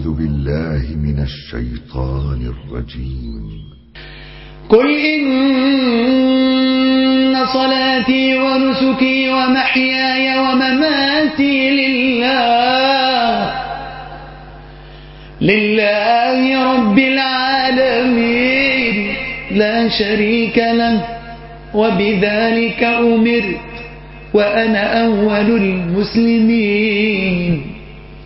أعوذ بالله من الشيطان الرجيم قل إن صلاتي ونسكي ومحياي ومماتي لله لله رب العالمين لا شريك له وبذلك أمرت وأنا أول المسلمين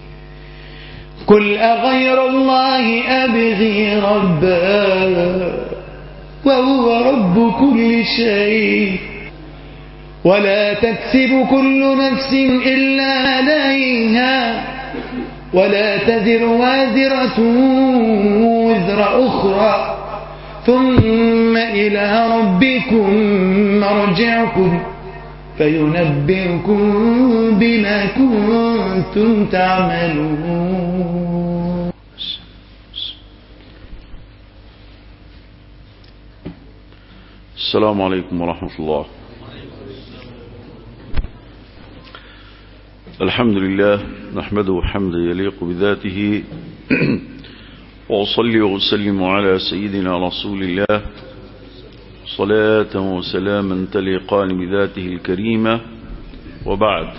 قل أغير الله أبغي ربا وهو رب كل شيء ولا تكسب كل نفس إلا عليها ولا تذر وازرة وزر أخرى ثم إلى ربكم مرجعكم فينبئكم بما كنتم تعملون السلام عليكم ورحمة الله الحمد لله نحمده حمدا يليق بذاته وأصلي وأسلم على سيدنا رسول الله صلاة وسلاما تليقان بذاته الكريمة وبعد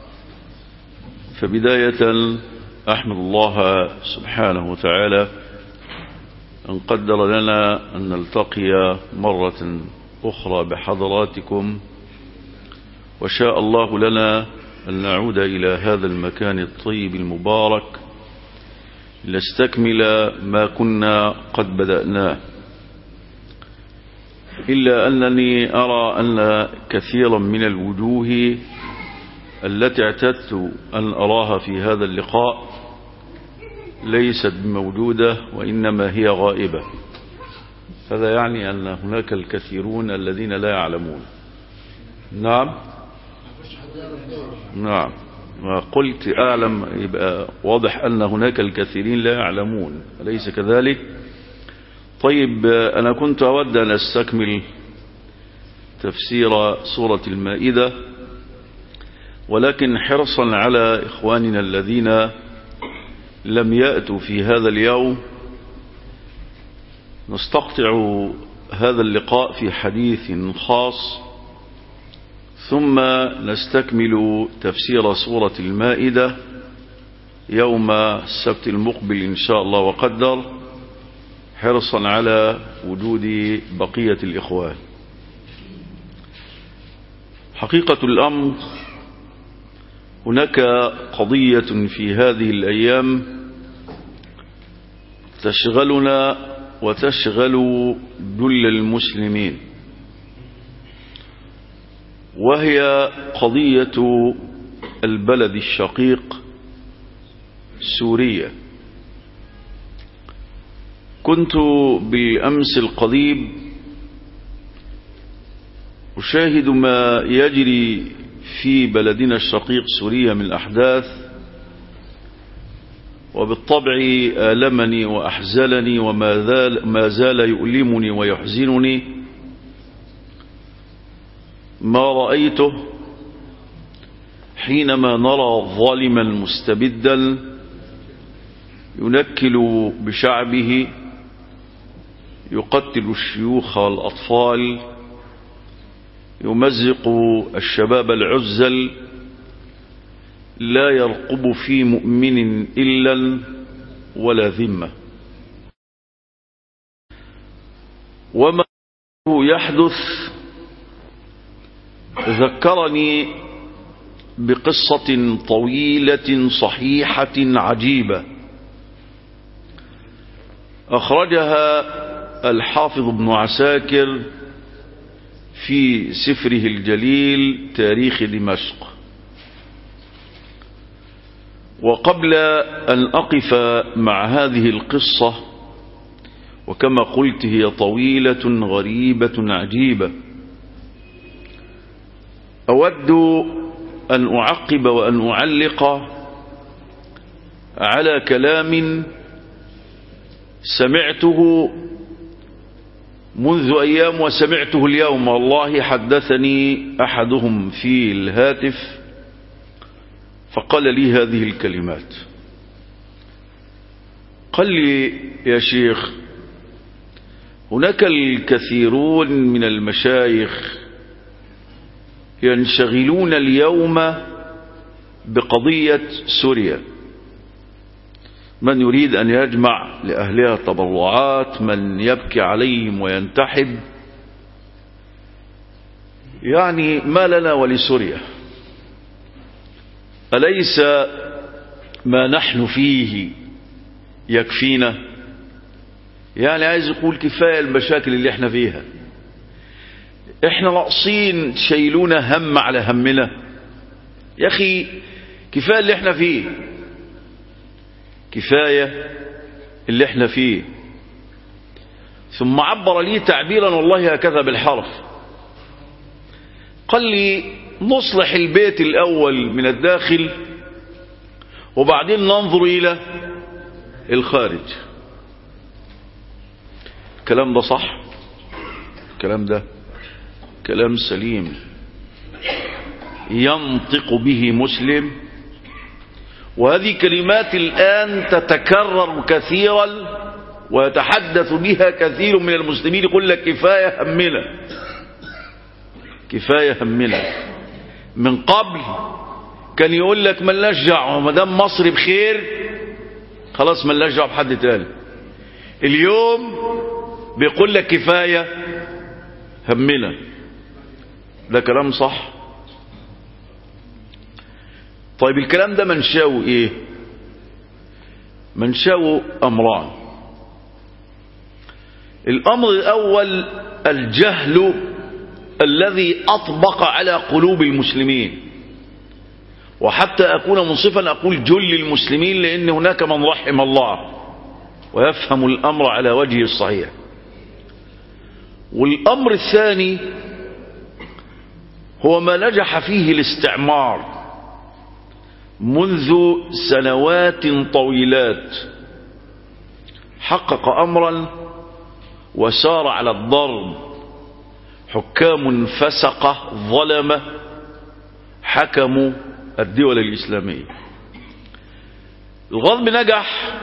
فبداية أحمد الله سبحانه وتعالى أن قدر لنا أن نلتقي مرة أخرى بحضراتكم وشاء الله لنا أن نعود إلى هذا المكان الطيب المبارك لنستكمل ما كنا قد بدأناه إلا أنني أرى أن كثيرا من الوجوه التي اعتدت أن أراها في هذا اللقاء ليست موجودة وإنما هي غائبة هذا يعني أن هناك الكثيرون الذين لا يعلمون نعم نعم قلت أعلم يبقى واضح أن هناك الكثيرين لا يعلمون أليس كذلك طيب أنا كنت أود أن أستكمل تفسير سورة المائدة ولكن حرصا على إخواننا الذين لم يأتوا في هذا اليوم نستقطع هذا اللقاء في حديث خاص ثم نستكمل تفسير سورة المائدة يوم السبت المقبل إن شاء الله وقدر حرصا على وجود بقية الإخوان حقيقة الأمر هناك قضية في هذه الأيام تشغلنا وتشغل جل المسلمين وهي قضية البلد الشقيق سوريا كنت بالأمس القريب أشاهد ما يجري في بلدنا الشقيق سوريا من الأحداث وبالطبع آلمني وأحزلني وما زال, ما زال يؤلمني ويحزنني ما رأيته حينما نرى ظالما مستبدا ينكل بشعبه يقتل الشيوخ والأطفال يمزق الشباب العزل لا يرقب في مؤمن إلا ولا ذمة وما يحدث ذكرني بقصة طويلة صحيحة عجيبة أخرجها الحافظ ابن عساكر في سفره الجليل تاريخ دمشق وقبل أن أقف مع هذه القصة وكما قلت هي طويلة غريبة عجيبة أود أن أعقب وأن أعلق على كلام سمعته منذ أيام وسمعته اليوم والله حدثني أحدهم في الهاتف فقال لي هذه الكلمات قال لي يا شيخ هناك الكثيرون من المشايخ ينشغلون اليوم بقضية سوريا من يريد أن يجمع لأهلها تبرعات من يبكي عليهم وينتحب يعني ما لنا ولسوريا أليس ما نحن فيه يكفينا يعني عايز يقول كفاية المشاكل اللي احنا فيها احنا ناقصين شايلونا هم على همنا يا اخي كفاية اللي احنا فيه كفاية اللي احنا فيه ثم عبر لي تعبيرا والله هكذا بالحرف قال لي نصلح البيت الأول من الداخل وبعدين ننظر إلى الخارج الكلام ده صح الكلام ده كلام سليم ينطق به مسلم وهذه كلمات الآن تتكرر كثيرا ويتحدث بها كثير من المسلمين يقول لك كفاية همنا كفاية همنا من قبل كان يقول لك ملاش دعوه ما دام مصر بخير خلاص ملاش دعوه بحد تاني اليوم بيقول لك كفايه همنا ده كلام صح طيب الكلام ده منشاو ايه منشاو امران الامر الاول الجهل الذي اطبق على قلوب المسلمين وحتى اكون منصفا اقول جل المسلمين لان هناك من رحم الله ويفهم الامر على وجهه الصحيح والامر الثاني هو ما نجح فيه الاستعمار منذ سنوات طويلات حقق امرا وسار على الضرب حكام فسقه ظلمه حكموا الدول الاسلاميه الغضب نجح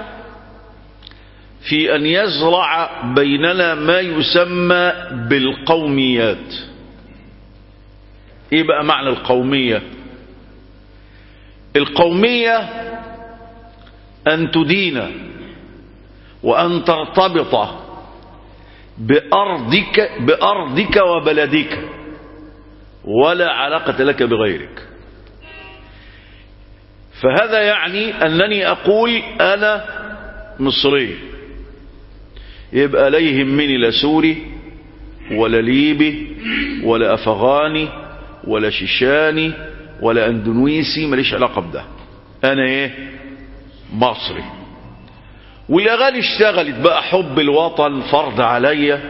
في ان يزرع بيننا ما يسمى بالقوميات ايه بقى معنى القوميه القوميه ان تدين وان ترتبط بارضك بارضك وبلدك ولا علاقه لك بغيرك فهذا يعني انني اقول انا مصري يبقى لا يهمني لا سوري ولا ليبي ولا افغاني ولا شيشاني ولا اندونيسي ماليش علاقه بده انا ايه مصري والاغاني اشتغلت بقى حب الوطن فرض عليا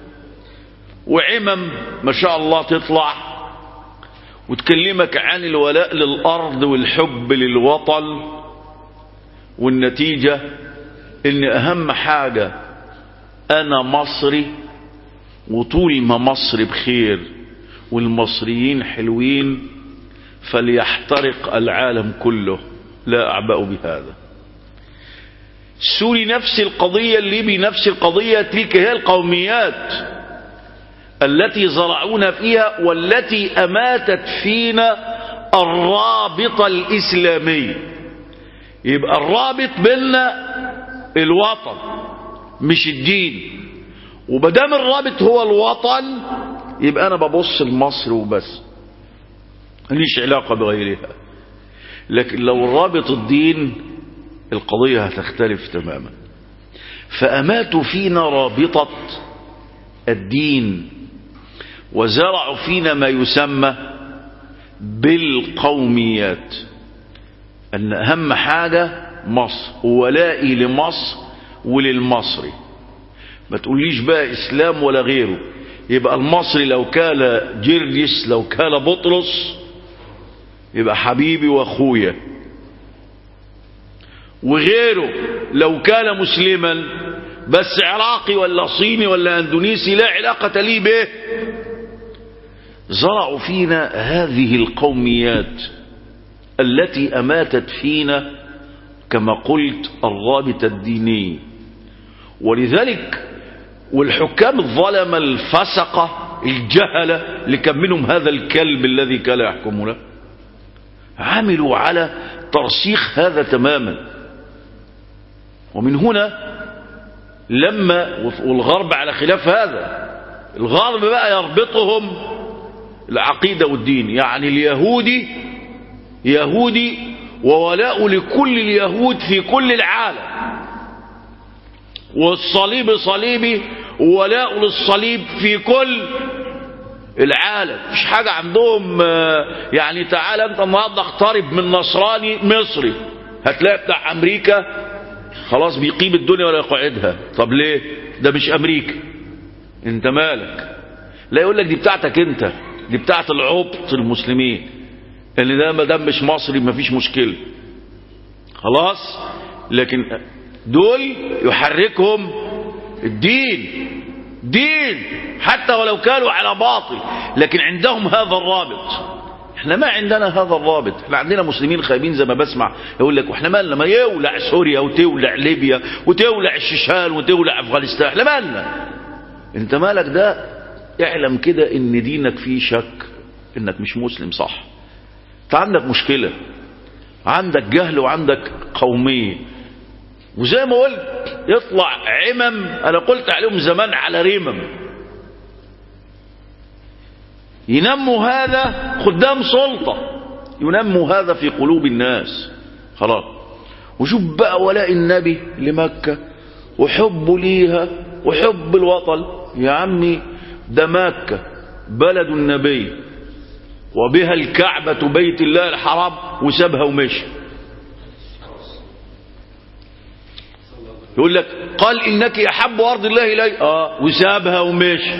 وعمم ما شاء الله تطلع وتكلمك عن الولاء للارض والحب للوطن والنتيجه ان اهم حاجه انا مصري وطول ما مصر بخير والمصريين حلوين فليحترق العالم كله لا اعبأ بهذا السوري نفس القضية الليبي نفس القضية تلك هي القوميات التي زرعونا فيها والتي أماتت فينا الرابط الإسلامي يبقى الرابط بيننا الوطن مش الدين وبدام الرابط هو الوطن يبقى أنا ببص لمصر وبس ماليش علاقة بغيرها لكن لو الرابط الدين القضية هتختلف تماما فأماتوا فينا رابطة الدين وزرعوا فينا ما يسمى بالقوميات أن أهم حاجة مصر وولائي لمصر وللمصري ما تقوليش بقى إسلام ولا غيره يبقى المصري لو كان جرجس لو كان بطرس يبقى حبيبي واخويا وغيره لو كان مسلما بس عراقي ولا صيني ولا اندونيسي لا علاقة لي به زرعوا فينا هذه القوميات التي اماتت فينا كما قلت الرابط الديني ولذلك والحكام الظلمة الفسقة الجهلة اللي كان منهم هذا الكلب الذي كان يحكمنا عملوا على ترسيخ هذا تماما ومن هنا لما والغرب على خلاف هذا الغرب بقى يربطهم العقيدة والدين يعني اليهودي يهودي وولاء لكل اليهود في كل العالم والصليب صليبي وولاء للصليب في كل العالم مش حاجة عندهم يعني تعالى انت النهارده اقترب من نصراني مصري هتلاقي بتاع امريكا خلاص بيقيم الدنيا ولا يقعدها طب ليه ده مش امريكا انت مالك لا يقول لك دي بتاعتك انت دي بتاعت العبط المسلمين ان ده ما دام مش مصري مفيش مشكله خلاص لكن دول يحركهم الدين دين حتى ولو كانوا على باطل لكن عندهم هذا الرابط احنا ما عندنا هذا الرابط احنا عندنا مسلمين خايبين زي ما بسمع يقول لك واحنا مالنا ما يولع سوريا وتولع ليبيا وتولع الشيشان وتولع افغانستان احنا مالنا انت مالك ده اعلم كده ان دينك فيه شك انك مش مسلم صح انت عندك مشكلة عندك جهل وعندك قومية وزي ما قلت يطلع عمم انا قلت عليهم زمان على رمم ينموا هذا قدام سلطة ينموا هذا في قلوب الناس خلاص وشوف بقى ولاء النبي لمكة وحبه ليها وحب الوطن يا عمي ده مكة بلد النبي وبها الكعبة بيت الله الحرام وسابها ومشي يقول لك قال إنك أحب أرض الله إلي آه وسابها ومشي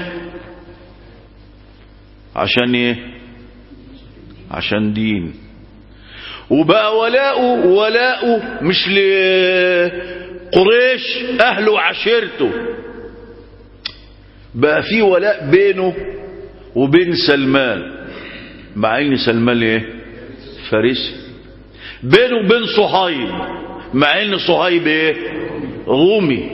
عشان إيه عشان دين وبقى ولاؤه ولاؤه مش لقريش أهله وعشيرته بقى في ولاء بينه وبين سلمان مع ان سلمان ايه فارسي بينه وبين صهيب مع ان صهيب ايه رومي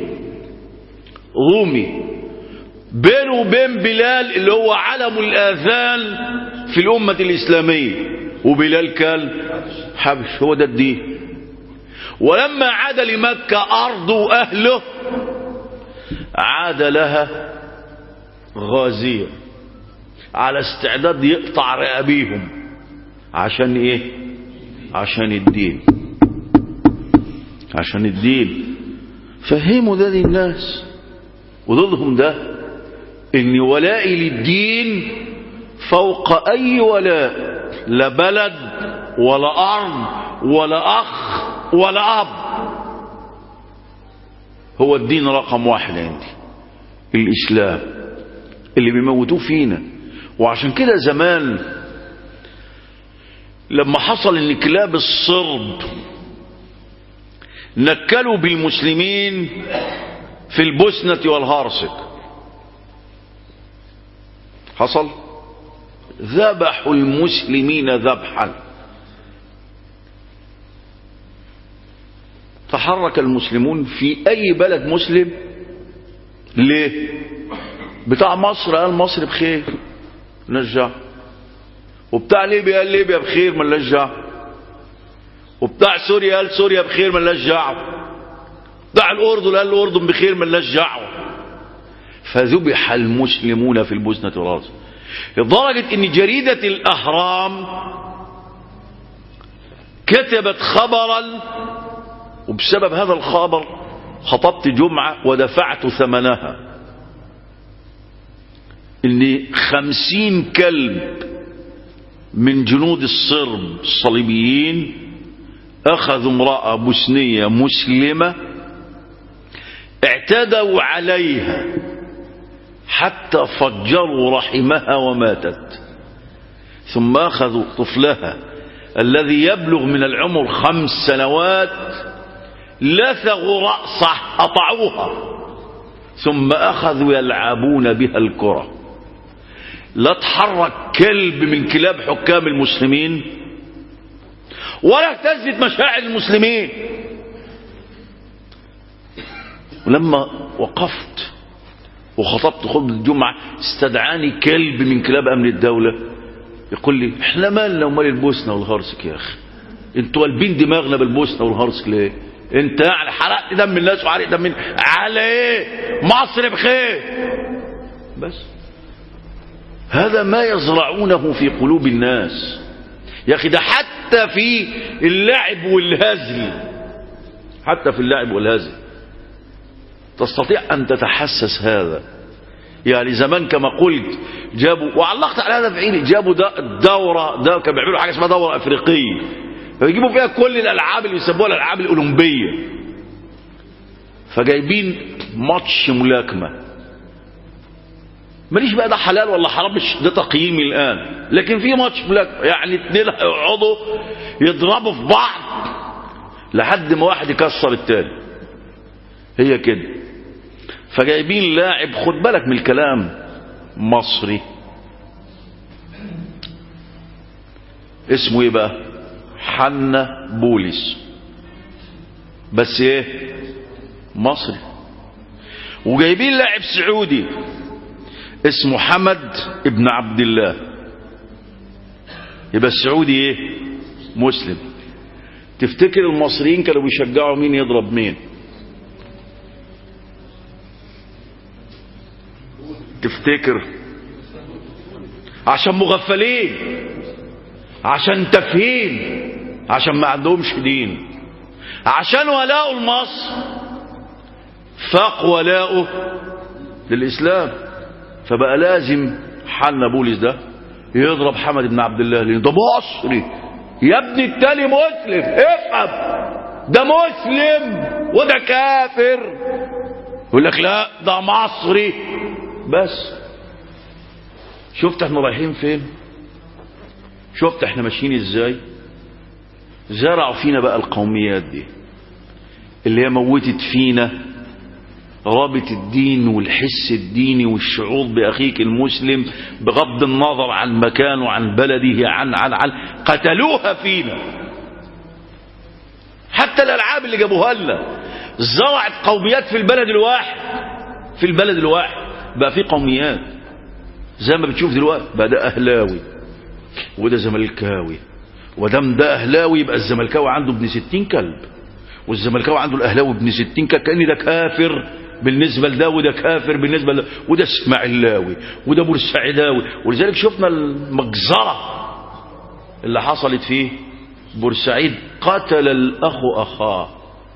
رومي بينه وبين بلال اللي هو علم الاذان في الامه الاسلاميه وبلال كان حبش هو ده الدين ولما عاد لمكه ارض واهله عاد لها غازية على استعداد يقطع رقابيهم عشان ايه عشان الدين عشان الدين فهموا ده للناس وضدهم ده ان ولائي للدين فوق اي ولاء لا بلد ولا ارض ولا اخ ولا اب هو الدين رقم واحد عندي الاسلام اللي بيموتوه فينا وعشان كده زمان لما حصل ان كلاب الصرب نكلوا بالمسلمين في البوسنة والهارسك حصل ذبحوا المسلمين ذبحا تحرك المسلمون في اي بلد مسلم ليه بتاع مصر قال مصر بخير نرجع وبتاع ليبيا قال ليبيا بخير ما نرجع وبتاع سوريا قال سوريا بخير ما نرجع بتاع الاردن قال الاردن بخير ما نرجع فذبح المسلمون في البوسنة والهرسك لدرجة ان جريدة الاهرام كتبت خبرا وبسبب هذا الخبر خطبت جمعة ودفعت ثمنها ان خمسين كلب من جنود الصرب الصليبيين اخذوا امرأة بوسنية مسلمة اعتدوا عليها حتى فجروا رحمها وماتت ثم اخذوا طفلها الذي يبلغ من العمر خمس سنوات لثغوا رأسه قطعوها ثم اخذوا يلعبون بها الكره لا تحرك كلب من كلاب حكام المسلمين ولا اهتزت مشاعر المسلمين ولما وقفت وخطبت خطبة الجمعة استدعاني كلب من كلاب أمن الدولة يقول لي احنا مالنا ومال البوسنة والهرسك يا أخي انتوا قلبين دماغنا بالبوسنة والهرسك ليه انت يعني حرقت دم الناس وحرقت دم الناس. على ايه مصر بخير بس هذا ما يزرعونه في قلوب الناس يا اخي ده حتى في اللعب والهزل حتى في اللعب والهزل تستطيع ان تتحسس هذا يعني زمان كما قلت جابوا وعلقت على هذا بعيني جابوا دورة ده كانوا بيعملوا حاجة اسمها دورة أفريقية فيجيبوا فيها كل الألعاب اللي يسموها الألعاب الأولمبية فجايبين ماتش ملاكمة ماليش بقى ده حلال ولا حرام مش ده تقييمي الآن لكن في ماتش ملاكمة يعني اتنين هيقعدوا يضربوا في بعض لحد ما واحد يكسر التاني هي كده فجايبين لاعب خد بالك من الكلام مصري اسمه ايه بقى حنا بوليس بس ايه مصري وجايبين لاعب سعودي اسمه حمد ابن عبد الله يبقى السعودي ايه مسلم تفتكر المصريين كانوا بيشجعوا مين يضرب مين تفتكر عشان مغفلين عشان تفهيم عشان ما عندهمش دين عشان ولاء لمصر فاق ولاؤه للإسلام فبقى لازم حنا بوليس ده يضرب حمد بن عبد الله لأن ده مصري يا ابني التاني مسلم افهم ده مسلم وده كافر يقول لك لا ده مصري بس شفت احنا رايحين فين شفت احنا ماشيين ازاي زرعوا فينا بقى القوميات دي اللي هي موتت فينا رابط الدين والحس الديني والشعور بأخيك المسلم بغض النظر عن مكانه عن بلده عن عن عن قتلوها فينا حتى الألعاب اللي جابوها لنا زرعت قوميات في البلد الواحد في البلد الواحد بقى في قوميات زي ما بتشوف دلوقتي بقى ده أهلاوي وده زملكاوي ودام ده أهلاوي يبقى الزملكاوي عنده ابن ستين كلب والزملكاوي عنده الأهلاوي ابن ستين كلب كأن ده كافر بالنسبة لده وده كافر بالنسبة لده وده اسماعيلاوي وده بورسعيداوي ولذلك شفنا المجزرة اللي حصلت فيه بورسعيد قتل الأخ أخاه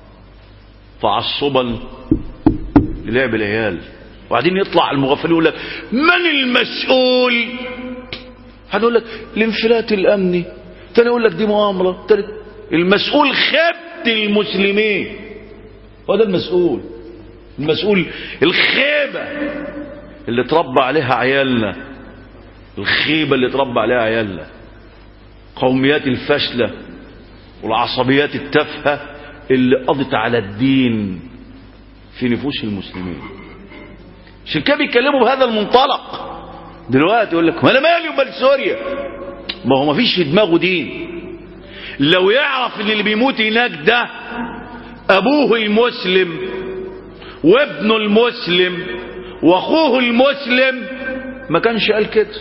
تعصبا للعب العيال وبعدين يطلع المغفل يقول لك من المسؤول هنقول لك الانفلات الامني تاني يقول لك دي مؤامره تالت المسؤول خبت المسلمين هو ده المسؤول المسؤول الخيبه اللي تربى عليها عيالنا الخيبه اللي تربى عليها عيالنا قوميات الفاشله والعصبيات التافهه اللي قضت على الدين في نفوس المسلمين عشان كده بيتكلموا بهذا المنطلق دلوقتي يقول لك ما انا مالي ومال سوريا ما هو ما فيش في دماغه دين لو يعرف ان اللي بيموت هناك ده ابوه المسلم وابنه المسلم واخوه المسلم ما كانش قال كده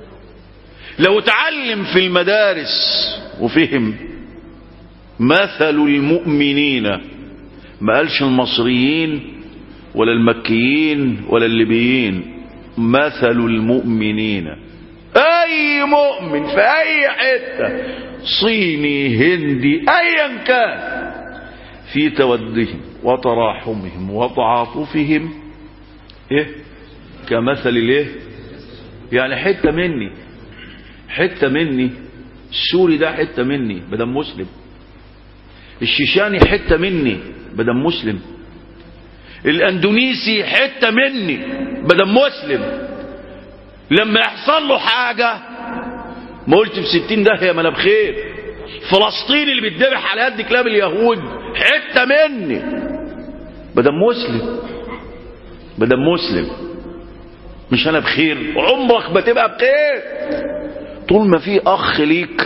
لو اتعلم في المدارس وفهم مثل المؤمنين ما قالش المصريين ولا المكيين ولا الليبيين مثل المؤمنين اي مؤمن في اي حته صيني هندي ايا كان في تودهم وتراحمهم وتعاطفهم ايه كمثل الايه يعني حته مني حته مني السوري ده حته مني بدم مسلم الشيشاني حته مني بدم مسلم الاندونيسي حته مني بدم مسلم لما يحصل له حاجه ما قلت في ستين داهيه ما انا بخير فلسطين اللي بيتذبح على يد كلاب اليهود حته مني بدم مسلم بدم مسلم مش انا بخير عمرك ما تبقى بخير طول ما في اخ ليك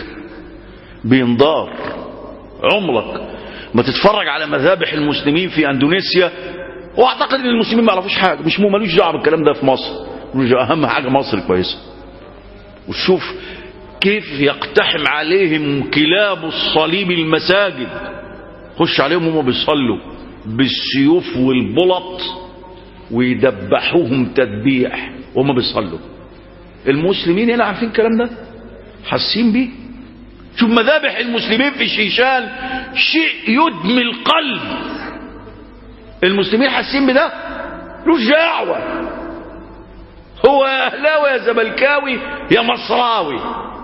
بينضار عمرك ما تتفرج على مذابح المسلمين في اندونيسيا واعتقد ان المسلمين ما يعرفوش حاجه مش مو ملوش دعوه بالكلام ده في مصر ملوش دعوة. اهم حاجه مصر كويسه وشوف كيف يقتحم عليهم كلاب الصليب المساجد خش عليهم وهم بيصلوا بالسيوف والبلط ويدبحوهم تدبيح وهم بيصلوا المسلمين هنا عارفين الكلام ده حاسين بيه شوف مذابح المسلمين في الشيشان شيء يدمي القلب المسلمين حاسين بده ملوش دعوه هو اهلاوي يا زملكاوي يا مصراوي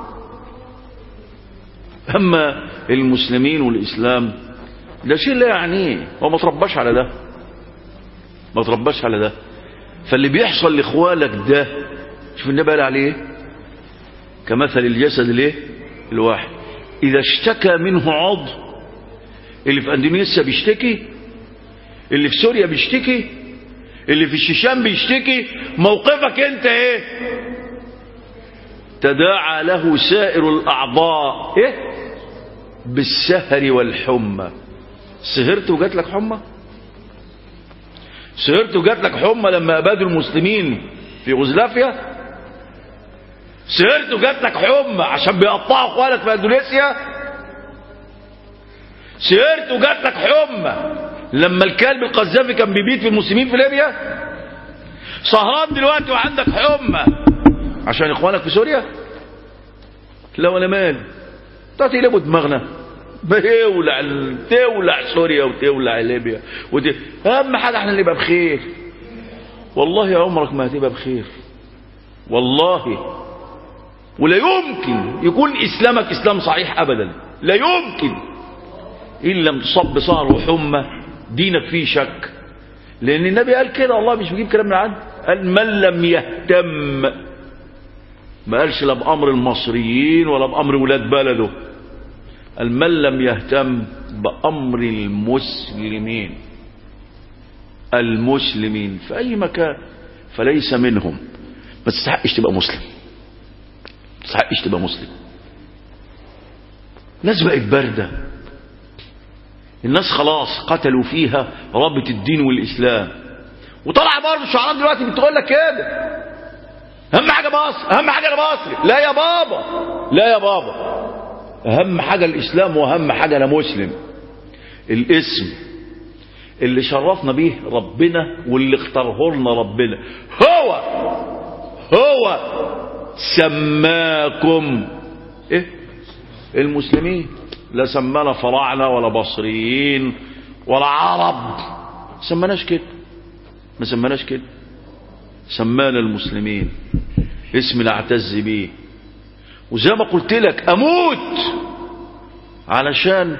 اما المسلمين والاسلام ده شيء لا يعنيه هو ما ترباش على ده ما ترباش على ده فاللي بيحصل لاخوالك ده شوف النبي قال عليه ايه كمثل الجسد الايه الواحد اذا اشتكى منه عضو اللي في اندونيسيا بيشتكي اللي في سوريا بيشتكي اللي في الشيشان بيشتكي موقفك انت ايه تداعى له سائر الاعضاء ايه بالسهر والحمى سهرت وجات لك حمى سهرت وجات لك حمى لما ابادوا المسلمين في غزلافيا سهرت وجات لك حمى عشان بيقطعوا اخوانك في اندونيسيا سهرت وجات لك حمى لما الكلب القذافي كان بيبيت في المسلمين في ليبيا سهران دلوقتي وعندك حمى عشان اخوانك في سوريا لا ولا مال تعطي لابو دماغنا بيولع تولع سوريا وتولع ليبيا وت... اهم حاجه احنا نبقى بخير والله عمرك ما هتبقى بخير والله ولا يمكن يكون اسلامك اسلام صحيح ابدا لا يمكن ان لم تصب بصهر وحمى دينك فيه شك لان النبي قال كده الله مش بيجيب كلام من عند قال من لم يهتم ما قالش لا بامر المصريين ولا بامر ولاد بلده قال من لم يهتم بامر المسلمين المسلمين في اي مكان فليس منهم ما تستحقش تبقى مسلم ما تستحقش تبقى مسلم الناس بقت بارده الناس خلاص قتلوا فيها رابط الدين والإسلام وطلع برضه الشعراء دلوقتي بتقول لك كده أهم حاجة مصر أهم حاجة أنا مصري لا يا بابا لا يا بابا أهم حاجة الإسلام وأهم حاجة أنا مسلم الاسم اللي شرفنا به ربنا واللي اختاره لنا ربنا هو هو سماكم ايه المسلمين لا سمانا فراعنة ولا بصريين ولا عرب سماناش كده ما سماناش كده سمانا المسلمين اسم نعتز بيه وزي ما قلت لك اموت علشان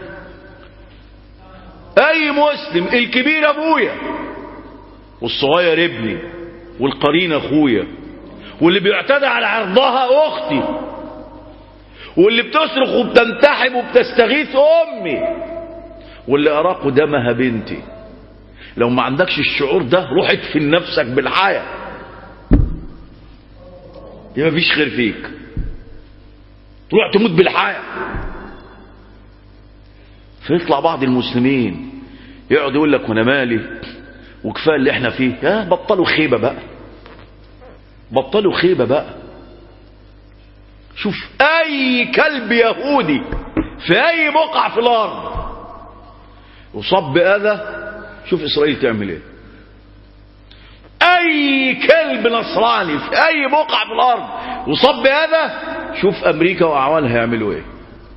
اي مسلم الكبير ابويا والصغير ابني والقرين اخويا واللي بيعتدى على عرضها اختي واللي بتصرخ وبتنتحب وبتستغيث امي واللي اراق دمها بنتي لو ما عندكش الشعور ده روح ادفن نفسك بالحياة يبقى مفيش خير فيك تروح تموت بالحياة فيطلع بعض المسلمين يقعد يقول لك وانا مالي وكفايه اللي احنا فيه يا بطلوا خيبه بقى بطلوا خيبه بقى شوف اي كلب يهودي في اي بقعة في الارض يصاب باذى شوف اسرائيل تعمل ايه اي كلب نصراني في اي بقعة في الارض يصاب باذى شوف امريكا واعوانها هيعملوا ايه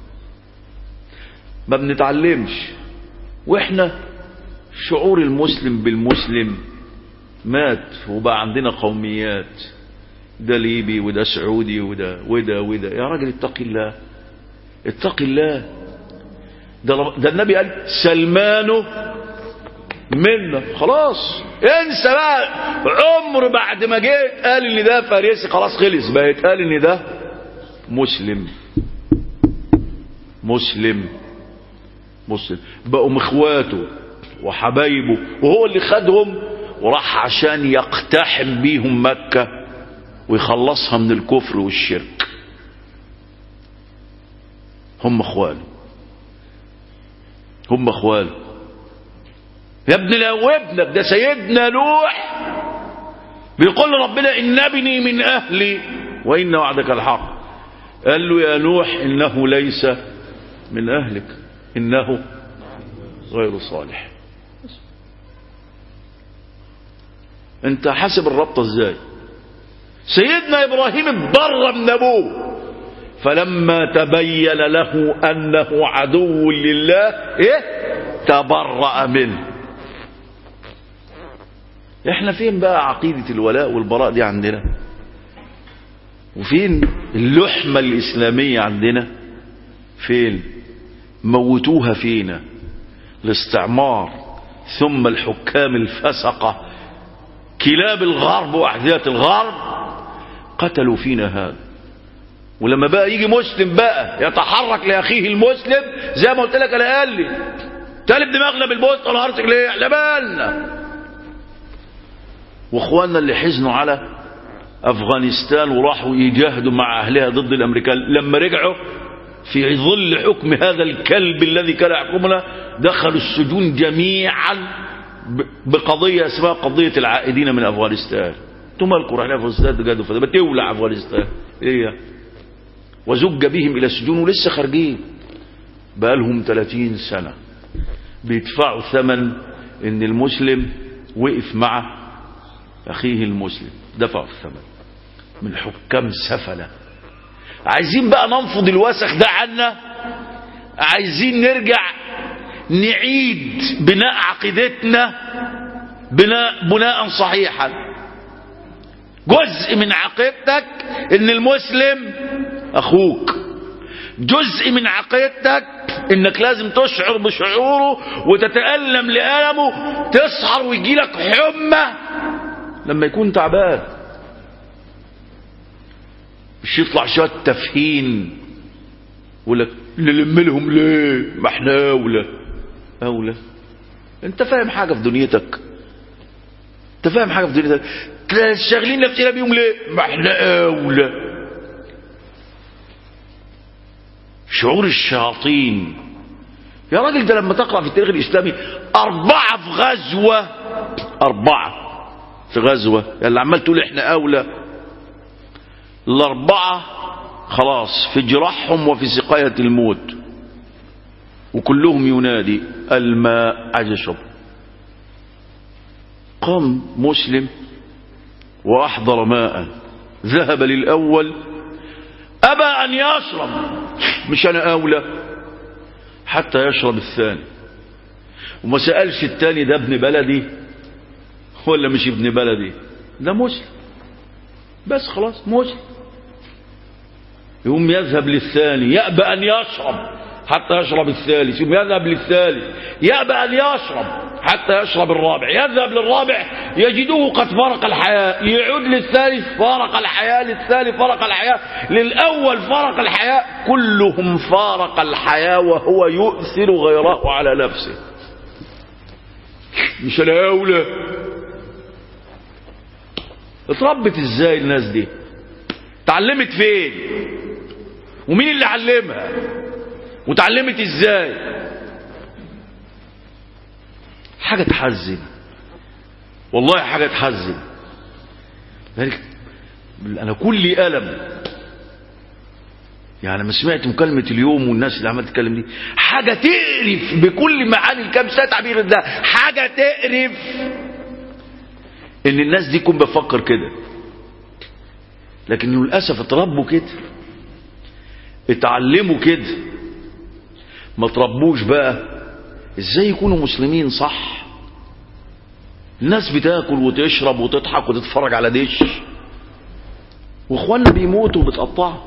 ما بنتعلمش واحنا شعور المسلم بالمسلم مات وبقى عندنا قوميات ده ليبي وده سعودي وده وده وده يا راجل اتقي الله اتقي الله ده, ده النبي قال سلمان منا خلاص انسى بقى عمر بعد ما جيت قال ان ده فارسي خلاص خلص بقى يتقال ان ده مسلم مسلم مسلم بقوا اخواته وحبايبه وهو اللي خدهم وراح عشان يقتحم بيهم مكة ويخلصها من الكفر والشرك هم اخواله هم اخواله يا ابن لو ابنك ده سيدنا نوح بيقول ربنا إن ابني من أهلي وإن وعدك الحق قال له يا نوح إنه ليس من أهلك إنه غير صالح انت حاسب الربطة ازاي سيدنا ابراهيم اتبرى من ابوه فلما تبين له انه عدو لله ايه تبرأ منه احنا فين بقى عقيدة الولاء والبراء دي عندنا وفين اللحمة الإسلامية عندنا فين موتوها فينا الاستعمار ثم الحكام الفسقة كلاب الغرب وأحذية الغرب قتلوا فينا هذا ولما بقى يجي مسلم بقى يتحرك لأخيه المسلم زي ما قلت لك أنا قال لي تالب دماغنا بالبوست ولا هرسك ليه احنا بالنا واخواننا اللي حزنوا على افغانستان وراحوا يجاهدوا مع اهلها ضد الامريكان لما رجعوا في ظل حكم هذا الكلب الذي كان يحكمنا دخلوا السجون جميعا بقضيه اسمها قضيه العائدين من افغانستان انتم مالكم رايحين افغانستان تجاهدوا فده بتولع افغانستان ايه وزج بهم الى السجون ولسه خارجين بقالهم 30 سنه بيدفعوا ثمن ان المسلم وقف مع اخيه المسلم دفعوا الثمن من حكام سفله عايزين بقى ننفض الوسخ ده عنا عايزين نرجع نعيد بناء عقيدتنا بناء بناء صحيحا جزء من عقيدتك ان المسلم اخوك جزء من عقيدتك انك لازم تشعر بشعوره وتتألم لألمه تسهر ويجيلك حمى لما يكون تعبان مش يطلع شويه تفهين يقول لك نلم لهم ليه ما احنا اولى اولى انت فاهم حاجه في دنيتك انت فاهم حاجه في دنيتك شاغلين نفسنا بيهم ليه ما احنا اولى شعور الشياطين يا راجل ده لما تقرا في التاريخ الاسلامي اربعه في غزوه اربعه في غزوه اللي عمال تقول احنا اولى الاربعه خلاص في جراحهم وفي سقايه الموت وكلهم ينادي الماء عايز يشرب قام مسلم واحضر ماء ذهب للاول ابى ان يشرب مش انا اولى حتى يشرب الثاني وما سالش الثاني ده ابن بلدي ولا مش ابن بلدي ده مسلم بس خلاص مسلم يقوم يذهب للثاني يأبى أن يشرب حتى يشرب الثالث يقوم يذهب للثالث يأبى أن يشرب حتى يشرب الرابع يذهب للرابع يجدوه قد فرق الحياة يعود للثالث فرق الحياة للثالث فرق الحياة للأول فرق الحياة كلهم فارق الحياة وهو يؤثر غيره على نفسه مش أنا أولى اتربت ازاي الناس دي اتعلمت فين ومين اللي علمها وتعلمت ازاي حاجة تحزن والله حاجة تحزن ذلك انا كلي ألم يعني لما سمعت مكالمة اليوم والناس اللي عمالة تتكلم دي حاجة تقرف بكل معاني الكلام تعبير ده حاجة تقرف ان الناس دي يكون بفكر كده لكن للاسف اتربوا كده اتعلموا كده ما تربوش بقى ازاي يكونوا مسلمين صح الناس بتاكل وتشرب وتضحك وتتفرج على دش واخواننا بيموتوا وبتقطعوا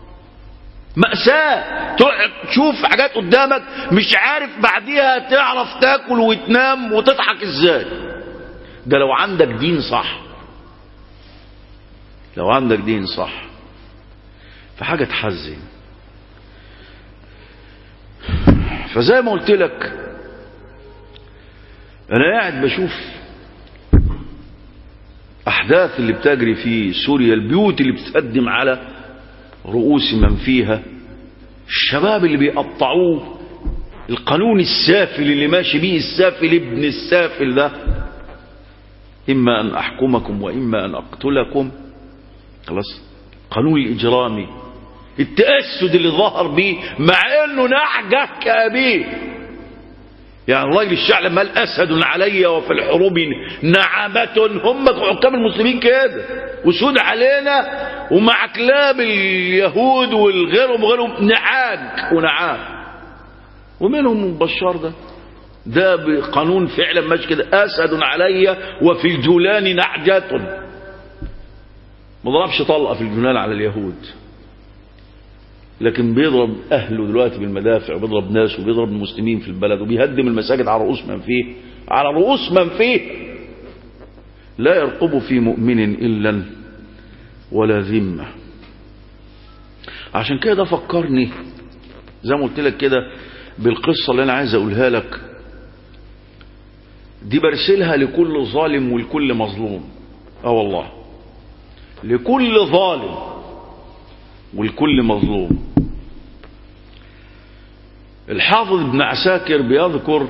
مأساة تشوف حاجات قدامك مش عارف بعديها تعرف تاكل وتنام وتضحك ازاي ده لو عندك دين صح لو عندك دين صح فحاجة تحزن فزي ما قلت لك انا قاعد بشوف احداث اللي بتجري في سوريا البيوت اللي بتقدم على رؤوس من فيها الشباب اللي بيقطعوه القانون السافل اللي ماشي بيه السافل ابن السافل ده إما أن أحكمكم وإما أن أقتلكم خلاص قانون الإجرامي التأسد اللي ظهر بيه مع أنه نعجة كأبيه يعني الراجل الشعب لما قال أسد علي وفي الحروب نعمة هم حكام المسلمين كده وسود علينا ومع كلاب اليهود والغيرهم وغيرهم نعاج ونعام ومنهم بشار ده ده بقانون فعلا ماشي كده أسد علي وفي الجولان نعجة ما ضربش طلقة في الجولان على اليهود لكن بيضرب أهله دلوقتي بالمدافع وبيضرب ناس وبيضرب المسلمين في البلد وبيهدم المساجد على رؤوس من فيه على رؤوس من فيه لا يرقب في مؤمن إلا ولا ذمة عشان كده فكرني زي ما قلت لك كده بالقصة اللي أنا عايز أقولها لك دي برسلها لكل ظالم ولكل مظلوم اه والله لكل ظالم والكل مظلوم الحافظ ابن عساكر بيذكر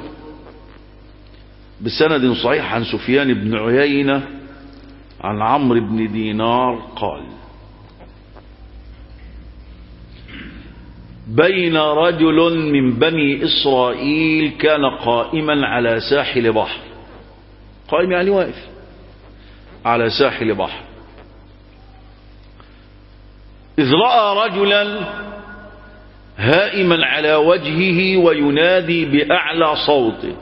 بسند صحيح عن سفيان بن عيينة عن عمرو بن دينار قال بين رجل من بني إسرائيل كان قائما على ساحل بحر قائم يعني واقف على ساحل بحر إذ رأى رجلا هائما على وجهه وينادي بأعلى صوته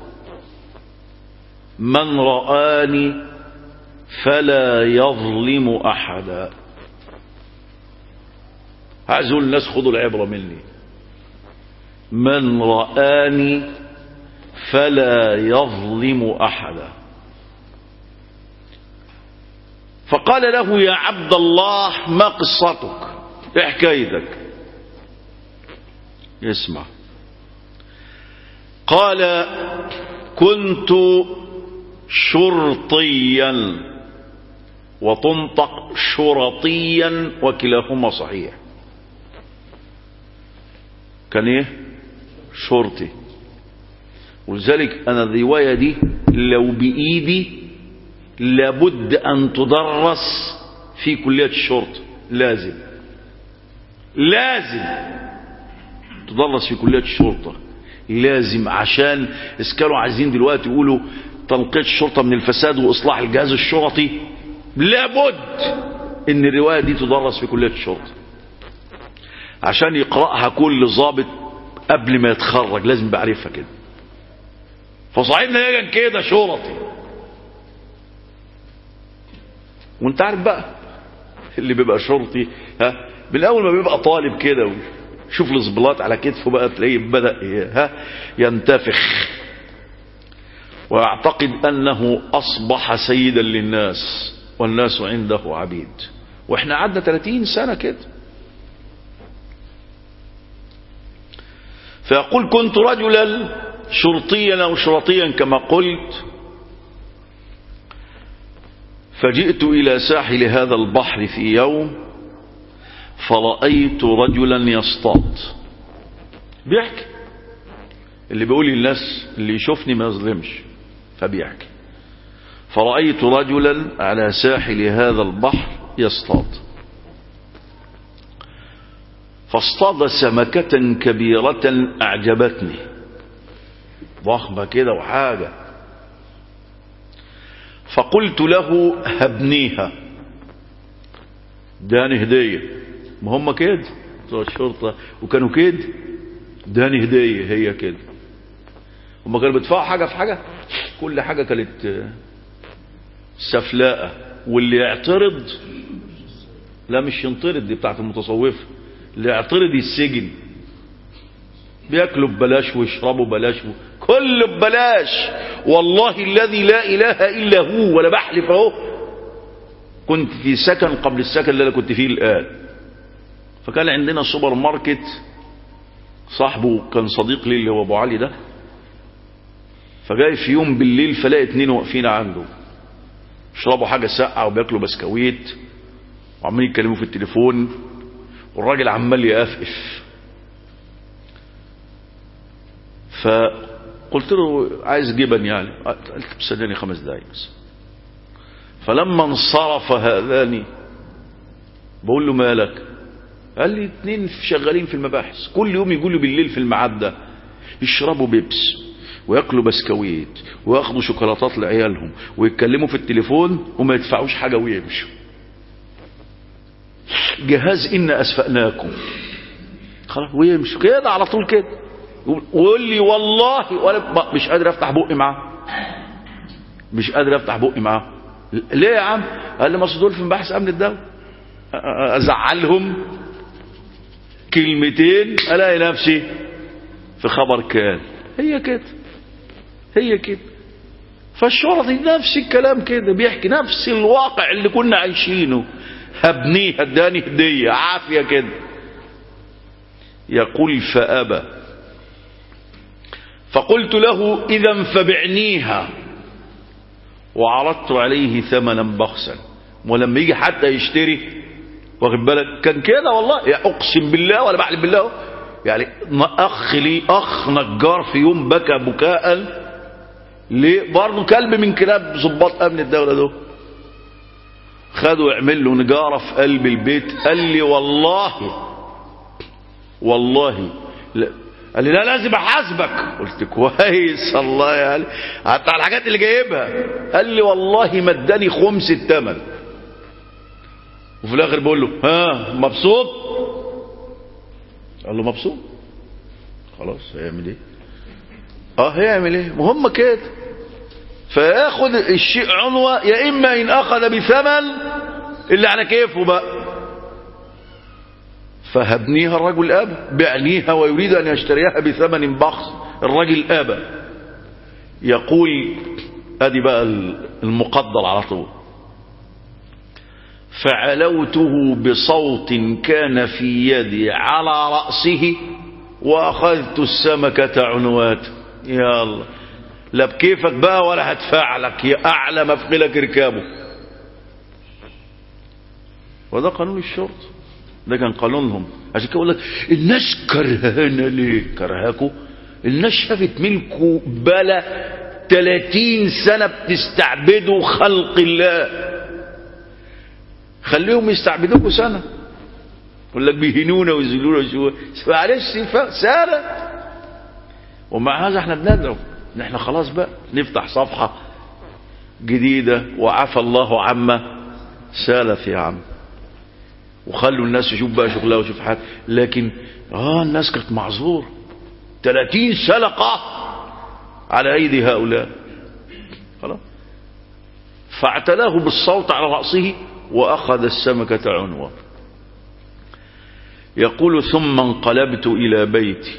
من رآني فلا يظلم أحدا عايز اقول الناس خدوا العبرة مني من رآني فلا يظلم أحدا فقال له يا عبد الله ما قصتك ايه حكايتك اسمع قال كنت شرطيا وتنطق شرطيا وكلاهما صحيح كان ايه شرطي ولذلك انا الرواية دي لو بايدي لابد ان تدرس في كلية الشرطة لازم لازم تدرس في كلية الشرطة لازم عشان اسكانوا عايزين دلوقتي يقولوا تنقية الشرطة من الفساد واصلاح الجهاز الشرطي لابد ان الرواية دي تدرس في كلية الشرطة عشان يقرأها كل ضابط قبل ما يتخرج لازم يبقى عارفها كده فصاحبنا يجن كده شرطي وانت عارف بقى اللي بيبقى شرطي ها من اول ما بيبقى طالب كده شوف الزبلات على كتفه بقى تلاقيه بدأ ها ينتفخ واعتقد انه اصبح سيدا للناس والناس عنده عبيد واحنا قعدنا 30 سنة كده فيقول كنت رجلا شرطيا او شرطيا كما قلت فجئت الى ساحل هذا البحر في يوم فرأيت رجلا يصطاد بيحكي اللي بيقول للناس اللي يشوفني ما يظلمش فبيحكي فرأيت رجلا على ساحل هذا البحر يصطاد فاصطاد سمكة كبيرة أعجبتني ضخمة كده وحاجة فقلت له هبنيها داني هدية ما هم كده بتوع الشرطة وكانوا كده داني هدية هي كده هم كانوا بيدفعوا حاجة في حاجة كل حاجة كانت سفلاءة واللي يعترض لا مش ينطرد دي بتاعت المتصوفة اللي يعترض السجن بياكلوا ببلاش ويشربوا ببلاش كله ببلاش والله الذي لا اله الا هو ولا بحلف اهو كنت في سكن قبل السكن اللي انا كنت فيه الان فكان عندنا سوبر ماركت صاحبه كان صديق لي اللي هو ابو علي ده فجاي في يوم بالليل فلاقي اتنين واقفين عنده يشربوا حاجه ساقعه وبياكلوا بسكويت وعمالين يتكلموا في التليفون والراجل عمال يقفقف فقلت له عايز جبن يعني قلت استناني خمس دقايق بس فلما انصرف هذان بقول له مالك قال لي اتنين شغالين في المباحث كل يوم يقولوا بالليل في الميعاد ده يشربوا بيبس وياكلوا بسكويت وياخدوا شوكولاتات لعيالهم ويتكلموا في التليفون وما يدفعوش حاجه ويمشوا جهاز إن أسفأناكم خلاص ويمشوا كده على طول كده ويقول لي والله ولا مش قادر افتح بقي معاه مش قادر افتح بقي معاه ليه يا عم قال لي ما أصل دول في مباحث امن الدوله ازعلهم كلمتين الاقي نفسي في خبر كان هي كده هي كده فالشرطي نفس الكلام كده بيحكي نفس الواقع اللي كنا عايشينه هبنيه هداني هدية عافية كده يقول فأبى فقلت له إذا فبعنيها وعرضت عليه ثمنا بخسا ولما يجي حتى يشتري واخد بالك كان كده والله يا اقسم بالله ولا بحلف بالله يعني اخ لي اخ نجار في يوم بكى بكاء ليه برضه كلب من كلاب ضباط امن الدوله دول خدوا يعمل له نجاره في قلب البيت قال لي والله والله لا قال لي لا لازم احاسبك قلت كويس الله يعني حتى على الحاجات اللي جايبها قال لي والله ما اداني خمس الثمن وفي الاخر بقول له ها مبسوط قال له مبسوط خلاص هيعمل ايه اه هيعمل ايه مهم كده فياخد الشيء عنوة يا اما ان اخذ بثمن اللي على كيفه بقى فهبنيها الرجل ابى بعنيها ويريد ان يشتريها بثمن بخس الرجل ابى يقول ادي بقى المقدر على طول فعلوته بصوت كان في يدي على رأسه وأخذت السمكة عنوات يا الله لا بكيفك بقى ولا هدفع لك يا أعلى مفقلك ركابه وده قانون الشرطة ده كان قانونهم عشان كده اقول لك الناس كرهانا ليه كرهاكوا الناس شافت منكم بلا 30 سنة بتستعبدوا خلق الله خليهم يستعبدوكوا سنة يقول لك بيهنونا ويذلونا شو معلش سنة ومع هذا احنا بندعو ان احنا خلاص بقى نفتح صفحة جديدة وعفى الله عما سالف يا عم وخلوا الناس يشوف بقى شغلها ويشوف حاجة لكن اه الناس كانت معذور 30 سلقة على ايدي هؤلاء خلاص فاعتلاه بالصوت على رأسه وأخذ السمكة عنوة يقول ثم انقلبت إلى بيتي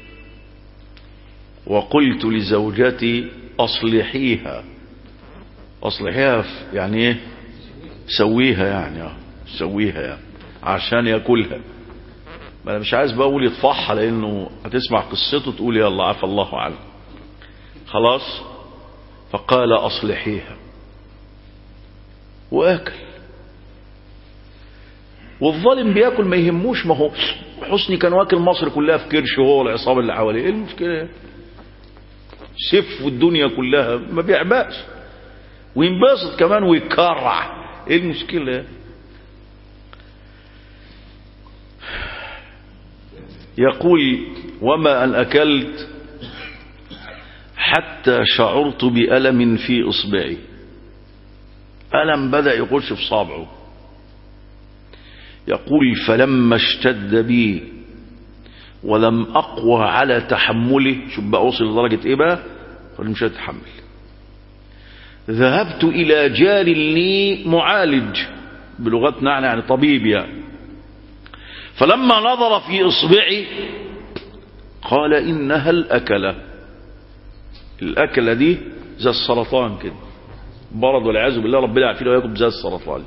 وقلت لزوجتي أصلحيها أصلحيها يعني إيه سويها يعني آه. سويها يعني عشان ياكلها ما أنا مش عايز بقول يطفحها لأنه هتسمع قصته تقول يا الله عفى الله عنه خلاص فقال أصلحيها وآكل والظالم بياكل ما يهموش ما هو حسني كان واكل مصر كلها في كرش هو والعصابه اللي حواليه ايه المشكله سف الدنيا كلها ما بيعباش وينبسط كمان ويكرع ايه المشكله يقول وما ان اكلت حتى شعرت بألم في إصبعي ألم بدأ يخش في صابعه يقول فلما اشتد بي ولم أقوى على تحمله شوف بقى وصل لدرجة إيه بقى قال مش هتحمل ذهبت إلى جار لي معالج بلغتنا يعني طبيب يعني فلما نظر في إصبعي قال إنها الأكلة الأكلة دي زي السرطان كده برد والعياذ بالله ربنا يعافينا وياكم زي السرطان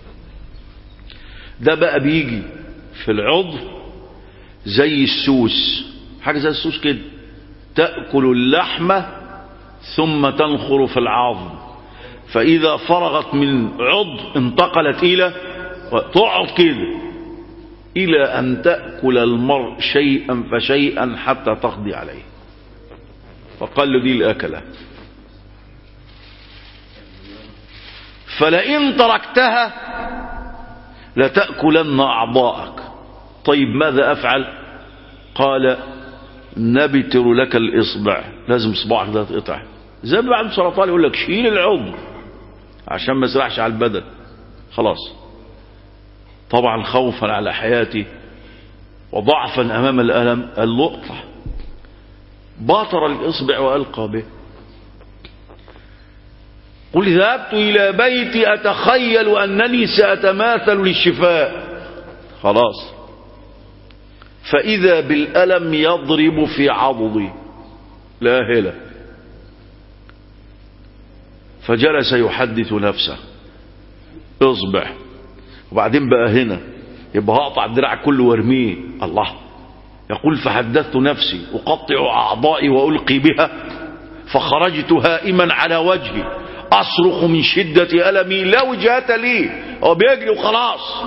ده بقى بيجي في العضو زي السوس حاجة زي السوس كده تأكل اللحمة ثم تنخر في العظم فإذا فرغت من عضو انتقلت إلى تقعد كده إلى أن تأكل المرء شيئا فشيئا حتى تقضي عليه فقال له دي الأكلة فلئن تركتها لتأكلن أعضاءك طيب ماذا أفعل قال نبتر لك الإصبع لازم صباعك ده تقطع زي ما عنده سرطان يقول لك شيل العضو عشان ما يسرحش على البدن خلاص طبعا خوفا على حياتي وضعفا أمام الألم قال له اقطع باطر الإصبع وألقى به قل ذهبت إلى بيتي أتخيل أنني سأتماثل للشفاء خلاص فإذا بالألم يضرب في عضدي لا هلا فجلس يحدث نفسه اصبع وبعدين بقى هنا يبقى هقطع الدراع كله وارميه الله يقول فحدثت نفسي أقطع أعضائي وألقي بها فخرجت هائما على وجهي أصرخ من شدة ألمي لا وجهة لي هو بيجري وخلاص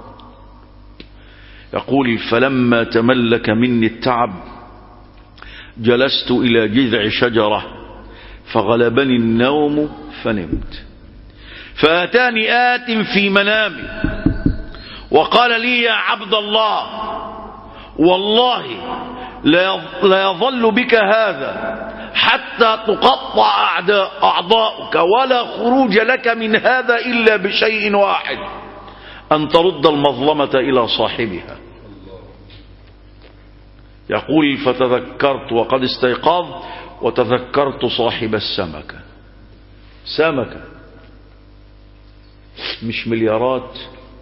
يقول فلما تملك مني التعب جلست إلى جذع شجرة فغلبني النوم فنمت فأتاني آت في منامي وقال لي يا عبد الله والله لا يظل بك هذا حتى تقطع أعداء أعضاؤك ولا خروج لك من هذا إلا بشيء واحد أن ترد المظلمة إلى صاحبها يقول فتذكرت وقد استيقظ وتذكرت صاحب السمكة سمكة مش مليارات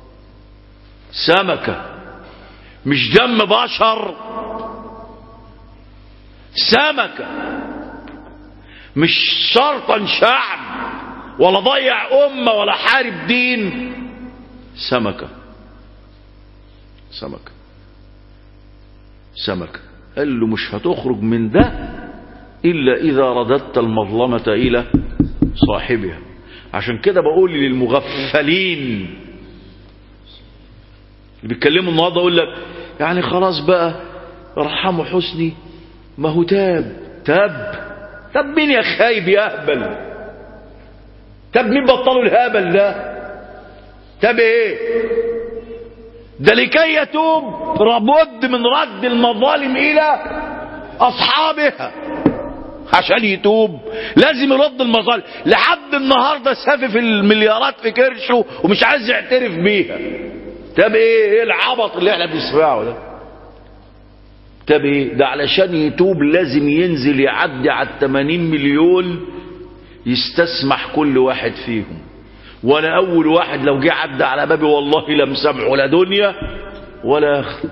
سمكة مش دم بشر سمكة مش شرطا شعب ولا ضيع أمة ولا حارب دين سمكة سمكة سمكة قال له مش هتخرج من ده إلا إذا رددت المظلمة إلى صاحبها عشان كده بقول للمغفلين اللي بيتكلموا النهارده يقول لك يعني خلاص بقى ارحموا حسني ما هو تاب تاب تاب مين يا خايب يا اهبل تاب مين بطلوا الهبل ده تاب ايه ده لكي يتوب لابد من رد المظالم الى اصحابها عشان يتوب لازم يرد المظالم لحد النهارده سافف المليارات في كرشه ومش عايز يعترف بيها طب ايه ايه العبط اللي احنا بنسمعه ده طب ايه ده علشان يتوب لازم ينزل يعدي على 80 مليون يستسمح كل واحد فيهم وانا اول واحد لو جه عدى على بابي والله لم سمعه لا دنيا ولا اخره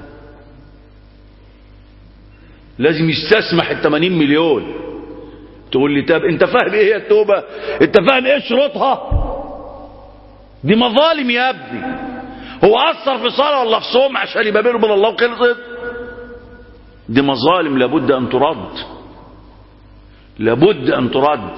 لازم يستسمح ال 80 مليون تقول لي طب انت فاهم ايه هي التوبه انت فاهم ايه شروطها دي مظالم يا ابني هو اثر في صلاه ولا في صوم عشان يبقى بينه وبين الله وخلصت دي مظالم لابد ان ترد لابد ان ترد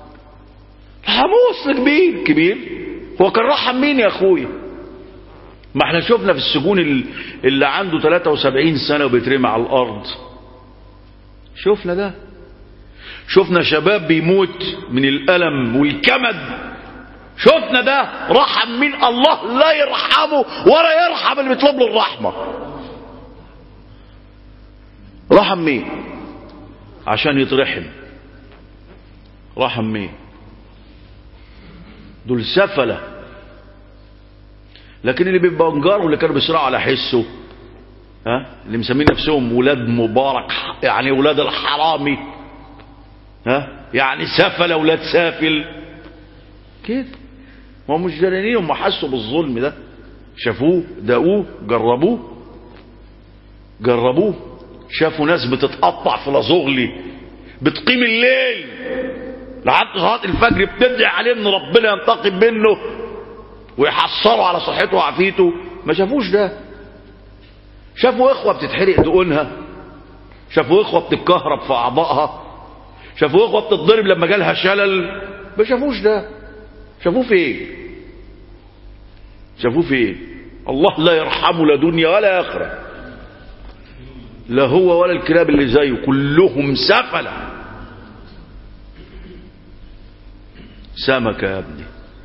حموس كبير كبير هو كان رحم مين يا اخويا ما احنا شفنا في السجون اللي عنده 73 سنه وبيترمي على الارض شفنا ده شفنا شباب بيموت من الالم والكمد شفنا ده رحم مين الله لا يرحمه ولا يرحم اللي بيطلب له الرحمه رحم مين عشان يترحم رحم مين دول سفله لكن اللي بيبقى انجار واللي كانوا بيسرعوا على حسه ها اللي مسمين نفسهم ولاد مبارك يعني ولاد الحرامي ها يعني سفل ولاد سافل كده ما هم مش جرانين هم حسوا بالظلم ده شافوه دقوه جربوه جربوه شافوا ناس بتتقطع في لازغلي بتقيم الليل لحد صلاه الفجر بتدعي عليه ان ربنا ينتقم منه ويحصروا على صحته وعافيته ما شافوش ده شافوا اخوه بتتحرق دقونها شافوا اخوه بتتكهرب في اعضائها شافوا اخوه بتتضرب لما جالها شلل ما شافوش ده شافوه فين شافوه فين الله لا يرحمه لا دنيا ولا اخره لا هو ولا الكلاب اللي زيه كلهم سفله سمكة يا ابني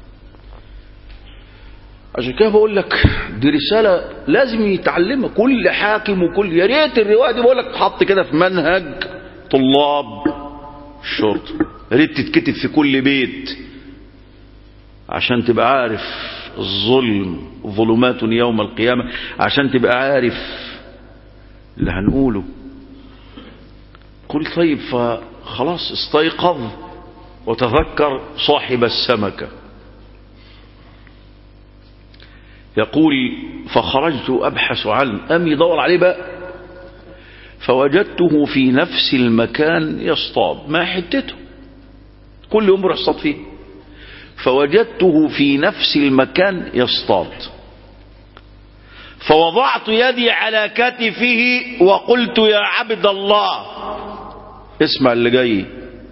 عشان كده بقول لك دي رسالة لازم يتعلمها كل حاكم وكل يا ريت الرواية دي بقول لك تحط كده في منهج طلاب الشرطة يا ريت تتكتب في كل بيت عشان تبقى عارف الظلم ظلمات يوم القيامة عشان تبقى عارف اللي هنقوله قل طيب فخلاص استيقظ وتذكر صاحب السمكة يقول فخرجت أبحث عنه أم يدور عليه بقى فوجدته في نفس المكان يصطاد ما حتته كل يوم بروح اصطاد فيه فوجدته في نفس المكان يصطاد فوضعت يدي على كتفه وقلت يا عبد الله اسمع اللي جاي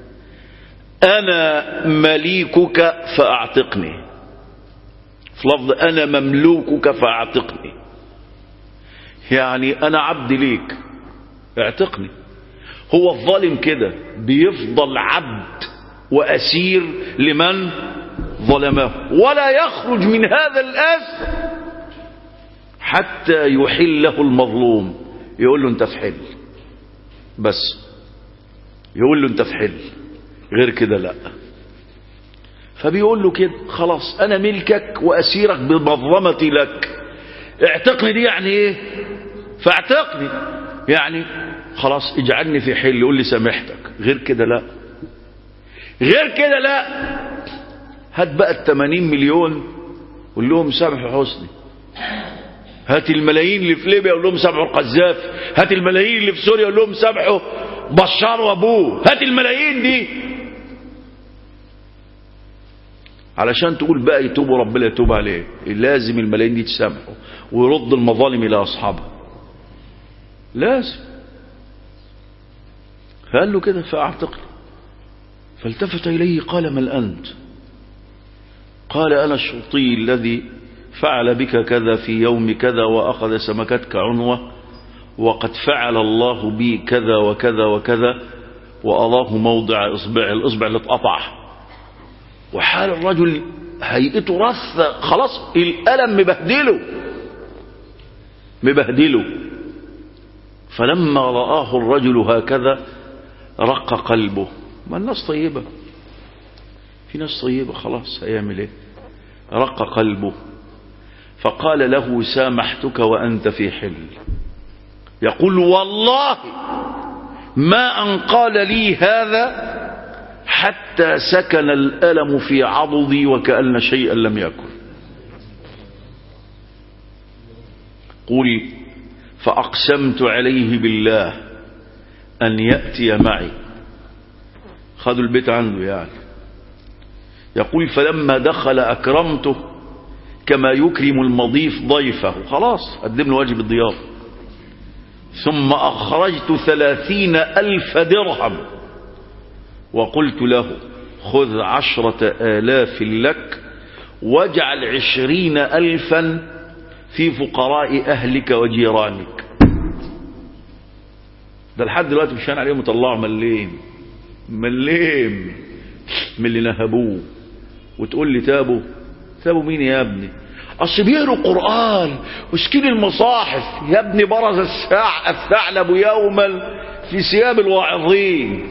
انا مليكك فاعتقني في لفظ انا مملوكك فاعتقني يعني انا عبد ليك اعتقني هو الظالم كده بيفضل عبد واسير لمن ظلمه ولا يخرج من هذا الاسر حتى يحله المظلوم يقول له انت في حل بس يقول له انت في حل غير كده لا فبيقول له كده خلاص انا ملكك واسيرك بمظلمتي لك اعتقني دي يعني ايه فاعتقني يعني خلاص اجعلني في حل يقول لي سامحتك غير كده لا غير كده لا هات بقى ال 80 مليون قول لهم سامحوا حسني هات الملايين اللي في ليبيا قول لهم سامحوا القذافي هات الملايين اللي في سوريا قول لهم سامحوا بشار وابوه هات الملايين دي علشان تقول بقى يتوبوا ربنا يتوب عليه لازم الملايين دي تسامحوا ويرد المظالم الى اصحابها لازم فقال له كده فاعتقل فالتفت اليه قال من انت قال انا الشرطي الذي فعل بك كذا في يوم كذا واخذ سمكتك عنوه وقد فعل الله بي كذا وكذا وكذا وأراه موضع إصبع الإصبع اللي اتقطع وحال الرجل هيئته رثة خلاص الألم مبهدله مبهدله فلما رآه الرجل هكذا رق قلبه ما الناس طيبة في ناس طيبة خلاص هيعمل ايه رق قلبه فقال له سامحتك وأنت في حل يقول والله ما أن قال لي هذا حتى سكن الألم في عضدي وكأن شيئا لم يكن قل فأقسمت عليه بالله أن يأتي معي خذوا البيت عنده يعني يقول فلما دخل أكرمته كما يكرم المضيف ضيفه خلاص قدم له واجب الضيافة ثم أخرجت ثلاثين ألف درهم وقلت له خذ عشرة آلاف لك واجعل عشرين ألفا في فقراء أهلك وجيرانك ده لحد دلوقتي مش عليهم يطلعوا مليم مليم من اللي نهبوه وتقول لي تابوا تابوا مين يا ابني اصل بيقروا قران وسكين المصاحف يا ابني برز الساع الثعلب يوما في ثياب الواعظين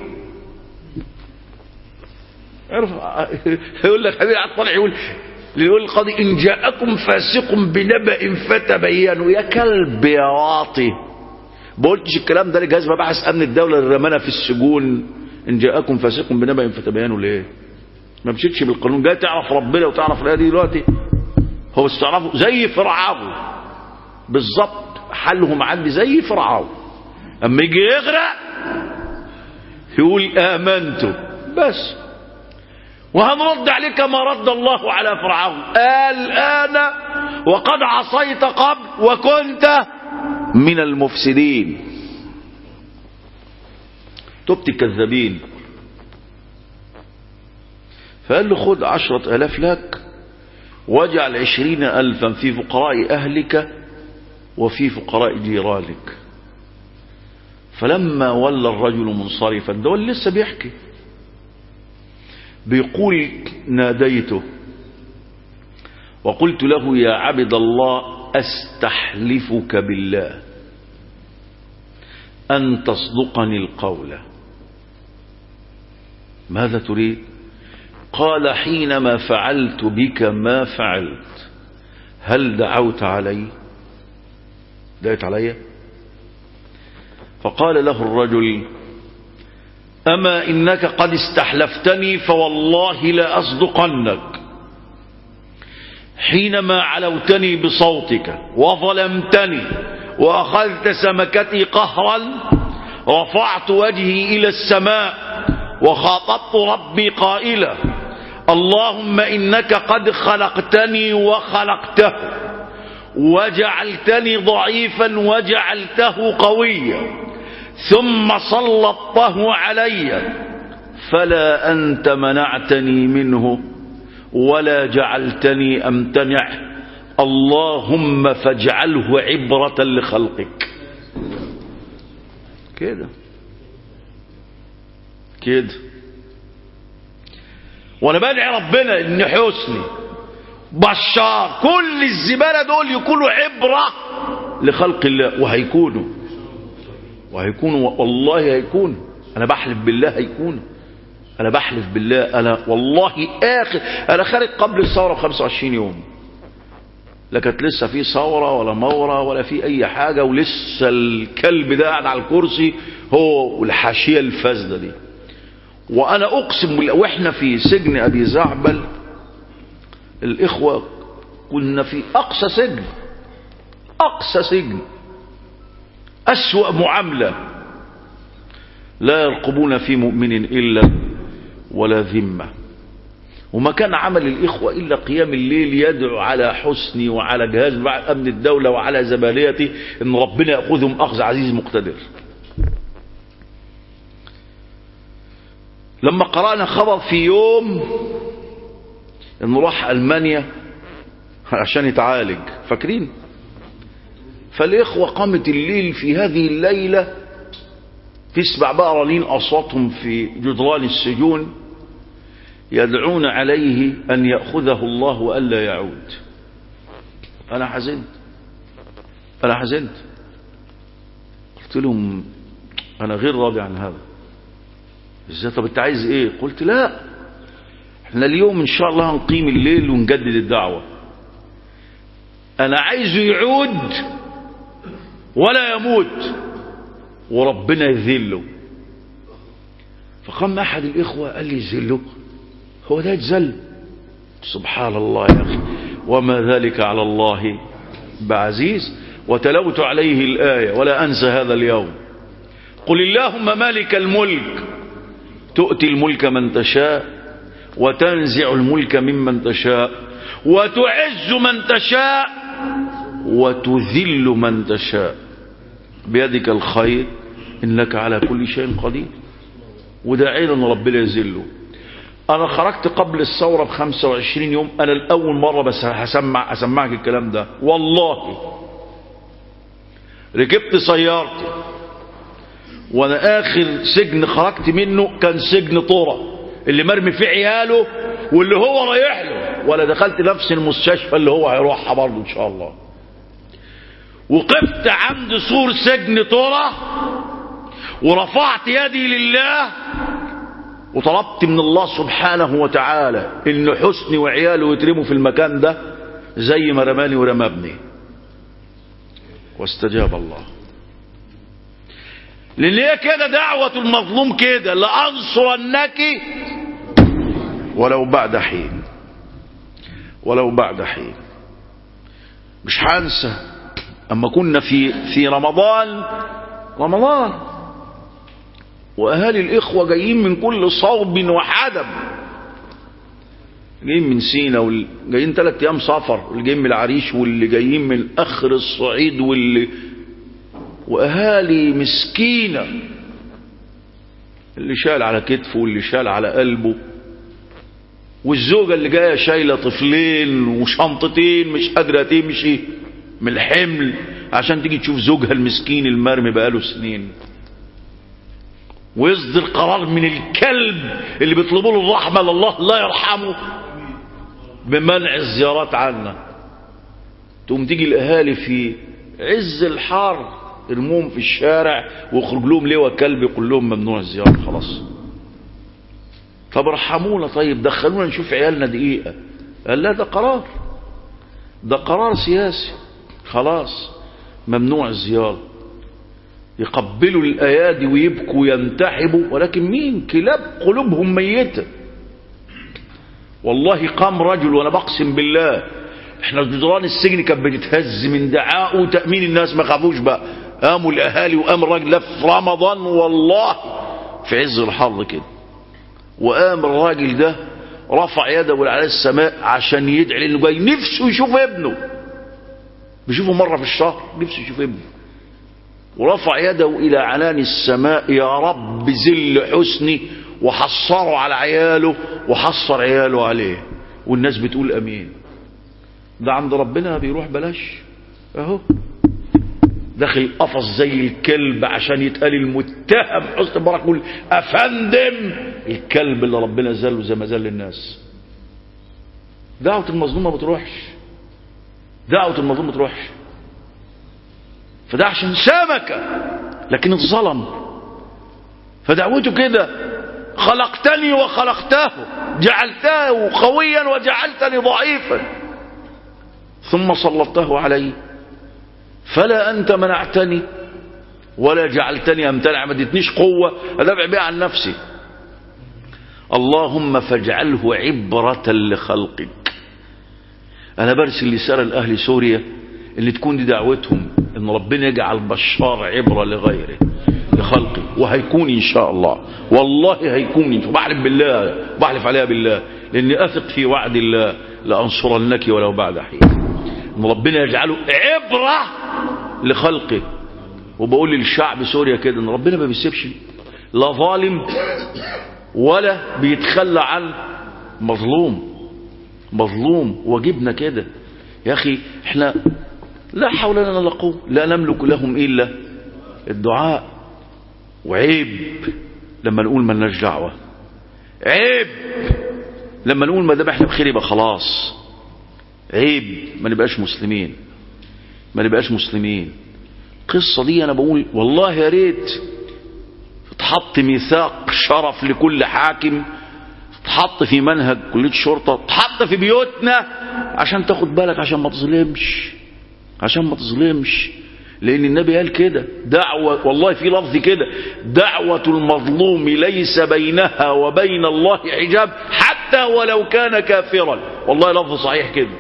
عرف يقول لك حبيبي على الطلع يقول يقول القاضي ان جاءكم فاسق بنبأ فتبينوا يا كلب يا واطي بقولش الكلام ده لجهاز مباحث امن الدوله اللي رمانا في السجون ان جاءكم فاسق بنبأ فتبينوا ليه ما مشيتش بالقانون جاي تعرف ربنا وتعرف الايه دي دلوقتي هو استعرفوا زي فرعون بالظبط حلهم عندي زي فرعون اما يجي يغرق يقول امنت بس وهنرد عليه كما رد الله على فرعون الان وقد عصيت قبل وكنت من المفسدين تبت الكذابين فقال له خذ عشرة ألاف لك واجعل عشرين ألفا في فقراء أهلك وفي فقراء جيرانك فلما ولى الرجل منصرفا ده لسه بيحكي بيقول ناديته وقلت له يا عبد الله استحلفك بالله أن تصدقني القول ماذا تريد قال حينما فعلت بك ما فعلت هل دعوت علي دعيت علي فقال له الرجل أما إنك قد استحلفتني فوالله لأصدقنك حينما علوتني بصوتك وظلمتني وأخذت سمكتي قهرا رفعت وجهي إلى السماء وخاطبت ربي قائلا اللهم إنك قد خلقتني وخلقته وجعلتني ضعيفا وجعلته قويا ثم سلطته علي فلا أنت منعتني منه ولا جعلتني أمتنع اللهم فاجعله عبرة لخلقك كده كده وانا بدعي ربنا ان حسني بشار كل الزبالة دول يكونوا عبرة لخلق الله وهيكونوا وهيكونوا والله هيكونوا انا بحلف بالله هيكونوا انا بحلف بالله انا والله اخر انا خارج قبل الثوره ب 25 يوم لا كانت لسه في ثوره ولا موره ولا في اي حاجه ولسه الكلب ده قاعد على الكرسي هو والحاشيه الفاسده دي وانا اقسم بالله واحنا في سجن ابي زعبل الاخوه كنا في اقصى سجن اقصى سجن اسوا معامله لا يرقبون في مؤمن الا ولا ذمه وما كان عمل الإخوة إلا قيام الليل يدعو على حسني وعلى جهاز أمن الدولة وعلى زباليتي إن ربنا يأخذهم أخذ عزيز مقتدر لما قرأنا خبر في يوم إنه راح ألمانيا عشان يتعالج فاكرين فالإخوة قامت الليل في هذه الليلة تسمع بقى رنين أصواتهم في جدران السجون يدعون عليه أن يأخذه الله وألا يعود أنا حزنت أنا حزنت قلت لهم أنا غير راضي عن هذا ازاي طب انت عايز ايه قلت لا احنا اليوم ان شاء الله هنقيم الليل ونجدد الدعوة انا عايزه يعود ولا يموت وربنا يذله فقام احد الاخوة قال لي يذله هو ده يتذل سبحان الله يا اخي وما ذلك على الله بعزيز وتلوت عليه الآية ولا أنسى هذا اليوم قل اللهم مالك الملك تؤتي الملك من تشاء وتنزع الملك ممن تشاء وتعز من تشاء وتذل من تشاء بيدك الخير إنك على كل شيء قدير وداعينا ان ربنا يذله انا خرجت قبل الثوره ب 25 يوم انا الاول مره بس هسمع اسمعك الكلام ده والله ركبت سيارتي وانا اخر سجن خرجت منه كان سجن طورة اللي مرمي فيه عياله واللي هو رايح له ولا دخلت نفس المستشفى اللي هو هيروحها برضه ان شاء الله وقفت عند سور سجن طورة ورفعت يدي لله وطلبت من الله سبحانه وتعالى ان حسني وعياله يترموا في المكان ده زي ما رماني ورمى ابني واستجاب الله لان هي كده دعوة المظلوم كده لأنصرنك ولو بعد حين ولو بعد حين مش هنسى اما كنا في في رمضان رمضان واهالي الاخوه جايين من كل صوب وحدب جايين من سينا وجايين ثلاث ايام سفر واللي جايين من العريش واللي جايين من اخر الصعيد واللي واهالي مسكينه اللي شال على كتفه واللي شال على قلبه والزوجه اللي جايه شايله طفلين وشنطتين مش قادره تمشي من الحمل عشان تيجي تشوف زوجها المسكين المرمي بقاله سنين ويصدر قرار من الكلب اللي بيطلبوا له الرحمة لله لا يرحمه بمنع الزيارات عنا تقوم تيجي الأهالي في عز الحر ارموهم في الشارع واخرج لهم لواء كلب يقول لهم ممنوع الزيارة خلاص طب ارحمونا طيب دخلونا نشوف عيالنا دقيقة قال لا ده قرار ده قرار سياسي خلاص ممنوع الزيارة يقبلوا الأيادي ويبكوا وينتحبوا ولكن مين كلاب قلوبهم ميتة والله قام رجل وانا بقسم بالله احنا جدران السجن كانت بتتهز من دعاء وتأمين الناس ما خافوش بقى قاموا الاهالي وقام الراجل ده في رمضان والله في عز الحر كده وقام الراجل ده رفع يده على السماء عشان يدعي لانه جاي نفسه يشوف ابنه بيشوفه مره في الشهر نفسه يشوف ابنه ورفع يده الى عنان السماء يا رب زل حسني وحصره على عياله وحصر عياله عليه والناس بتقول امين ده عند ربنا بيروح بلاش اهو داخل قفص زي الكلب عشان يتقال المتهم حسن مبارك يقول افندم الكلب اللي ربنا زله زي ما زل الناس دعوة المظلوم ما بتروحش دعوة المظلوم ما بتروحش فده عشان سمكة لكن اتظلم فدعوته كده خلقتني وخلقته جعلته قويا وجعلتني ضعيفا ثم سلطته علي فلا أنت منعتني ولا جعلتني أمتنع ما ادتنيش قوة أدافع بها عن نفسي اللهم فاجعله عبرة لخلقك أنا برسل رسالة لأهل سوريا اللي تكون دي دعوتهم إن ربنا يجعل بشار عبرة لغيره لخلقه وهيكون إن شاء الله والله هيكون إن شاء بحلف بالله بحلف عليها بالله لأني أثق في وعد الله لأنصرنك ولو بعد حين إن ربنا يجعله عبرة لخلقه وبقول للشعب سوريا كده إن ربنا ما بيسيبش لا ظالم ولا بيتخلى عن مظلوم مظلوم واجبنا كده يا أخي احنا لا حول لنا ولا قوة لا نملك لهم إلا الدعاء وعيب لما نقول ملناش دعوة عيب لما نقول ما دام احنا بخير يبقى خلاص عيب ما نبقاش مسلمين ما نبقاش مسلمين القصة دي انا بقول والله يا ريت تحط ميثاق شرف لكل حاكم تحط في منهج كلية الشرطة تحط في بيوتنا عشان تاخد بالك عشان ما تظلمش عشان ما تظلمش لان النبي قال كده دعوة والله في لفظ كده دعوة المظلوم ليس بينها وبين الله حجاب حتى ولو كان كافرا والله لفظ صحيح كده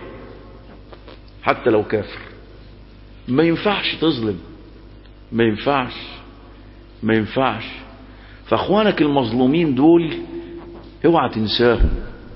حتى لو كافر ما ينفعش تظلم ما ينفعش ما ينفعش فاخوانك المظلومين دول اوعى تنساهم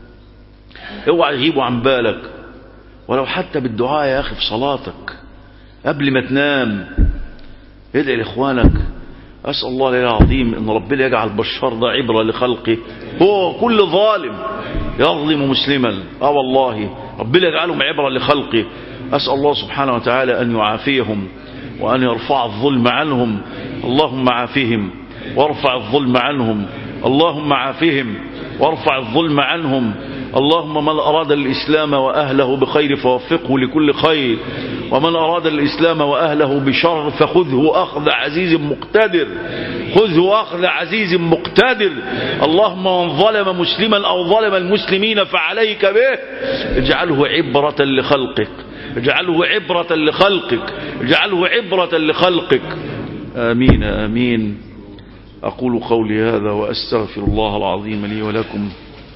اوعى يغيبوا عن بالك ولو حتى بالدعاء يا اخي في صلاتك قبل ما تنام ادعي لاخوانك اسال الله العظيم ان ربنا يجعل بشار ده عبره لخلقه هو كل ظالم يظلم مسلما اه والله ربنا يجعلهم عبره لخلقه اسال الله سبحانه وتعالى ان يعافيهم وان يرفع الظلم عنهم اللهم عافهم وارفع الظلم عنهم اللهم عافهم وارفع الظلم عنهم اللهم من أراد الإسلام وأهله بخير فوفقه لكل خير ومن أراد الإسلام وأهله بشر فخذه أخذ عزيز مقتدر خذه أخذ عزيز مقتدر اللهم من ظلم مسلما أو ظلم المسلمين فعليك به اجعله عبرة لخلقك اجعله عبرة لخلقك اجعله عبرة لخلقك آمين آمين أقول قولي هذا وأستغفر الله العظيم لي ولكم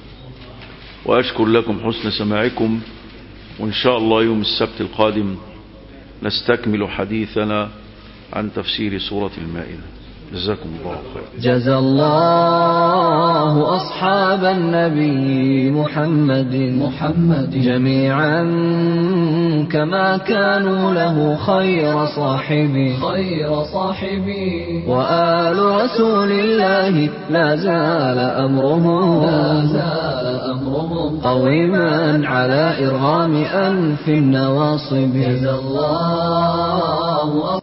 وأشكر لكم حسن سماعكم وإن شاء الله يوم السبت القادم نستكمل حديثنا عن تفسير سورة المائدة جزاكم الله خير جزى الله أصحاب النبي محمد محمد جميعا كما كانوا له خير صاحبي خير صاحبي وآل رسول الله لا زال أمرهم لا زال أمرهم قويما على إرغام أنف النواصب جزى الله